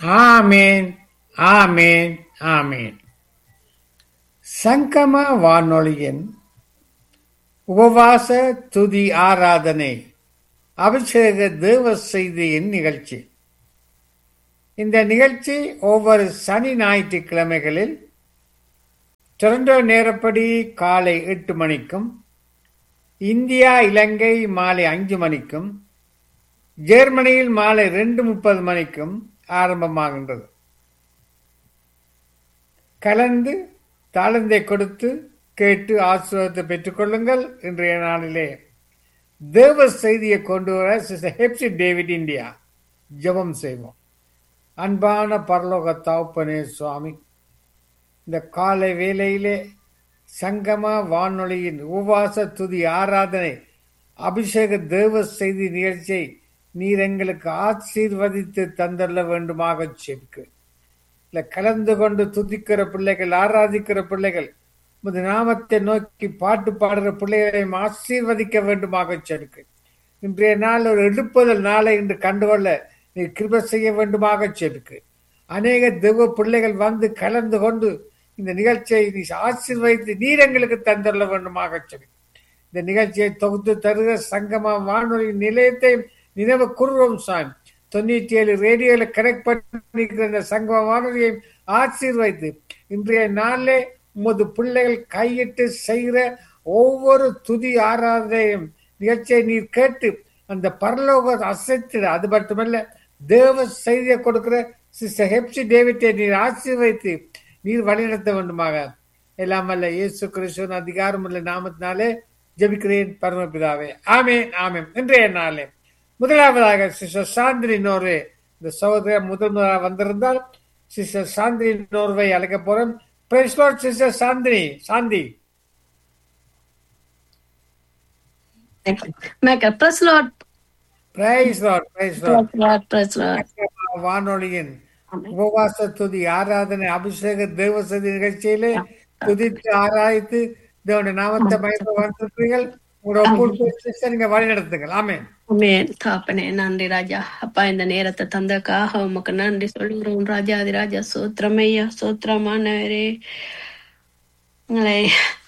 ஆமேன் ஆமேன் ஆமேன் சங்கம வானொலியின் உபவாச துதி ஆராதனை அபிஷேக தேவ செய்தியின் நிகழ்ச்சி இந்த நிகழ்ச்சி ஒவ்வொரு சனி ஞாயிற்றுக்கிழமைகளில் டொரண்டோ நேரப்படி காலை எட்டு மணிக்கும் இந்தியா இலங்கை மாலை அஞ்சு மணிக்கும் ஜெர்மனியில் மாலை ரெண்டு முப்பது மணிக்கும் ஆரம்பமாகின்றது கலந்து தாளந்தை கொடுத்து கேட்டு ஆசீர்வாதத்தை பெற்றுக்கொள்ளுங்கள் இன்றைய நாளிலே தேவ செய்தியை கொண்டு வர சிஸ்டர் ஹெப்சி டேவிட் இந்தியா ஜெபம் செய்வோம் அன்பான பரலோக தாப்பனே சுவாமி இந்த காலை வேளையிலே சங்கம வானொலியின் உபவாச துதி ஆராதனை அபிஷேக தேவ செய்தி நிகழ்ச்சியை நீர் எங்களுக்கு ஆசீர்வதித்து தந்தள்ள வேண்டுமாக செப்கு இல்ல கலந்து கொண்டு துதிக்கிற பிள்ளைகள் ஆராதிக்கிற பிள்ளைகள் உமது நாமத்தை நோக்கி பாட்டு பாடுற பிள்ளைகளையும் ஆசீர்வதிக்க வேண்டுமாக செருக்கு இன்றைய நாள் ஒரு எழுப்புதல் நாளை இன்று கண்டுகொள்ள நீ கிருப செய்ய வேண்டுமாக செருக்கு அநேக தெய்வ பிள்ளைகள் வந்து கலந்து கொண்டு இந்த நிகழ்ச்சியை நீ ஆசீர்வதித்து நீர் எங்களுக்கு தந்தள்ள வேண்டுமாக சொல்லி இந்த நிகழ்ச்சியை தொகுத்து தருகிற சங்கமா வானொலி நிலையத்தை நினைவு குருவம் சாமி தொண்ணூற்றி ஏழு ரேடியோல கனெக்ட் பண்ணிக்கிற இந்த சங்கம வானொலியை ஆசீர்வதித்து இன்றைய நாளிலே உமது பிள்ளைகள் கையிட்டு செய்கிற ஒவ்வொரு துதி ஆராதனையும் நிகழ்ச்சியை நீர் கேட்டு அந்த பரலோக அசைத்திட அது மட்டுமல்ல தேவ செய்தியை கொடுக்கிற சிஸ்டர் ஹெப்சி டேவிட்டை நீர் ஆசீர்வதித்து நீர் வழிநடத்த வேண்டுமாக எல்லாம் அல்ல இயேசு கிறிஸ்துவின் அதிகாரமுள்ள நாமத்தினாலே ஜெபிக்கிறேன் பரமபிதாவே ஆமேன் ஆமேன் இன்றைய நாளே முதலாவதாக சிஸ்டர் சாந்தினி நோர்வே இந்த சகோதரர் முதல் முதலாக வந்திருந்தால் சிஸ்டர் சாந்தினி நோர்வை அழைக்க போறோம் praise Lord sister Chandini Shanti Michael, praise Lord. Praise Lord praise Lord Praise Lord, praise Lord. வானொலியின் Amen. உபவாச துதி ஆராதனை அபிஷேக தேவசதி நிகழ்ச்சியிலே துதித்து ஆராய்த்து தேவனுடைய நாமத்தை மயக்க வந்திருக்கிறீர்கள் உங்களோட ஒப்புக்கை நீங்க வழி நடத்துங்கள் ஆமே ஆமென். தாப்பனே நன்றி ராஜா அப்பா இந்த நேரத்தை தந்தக்காக உமக்கு நன்றி சொல்கிறோம் ராஜாதி ராஜா சோத்திரமையா சோத்திரமானவரே உங்களை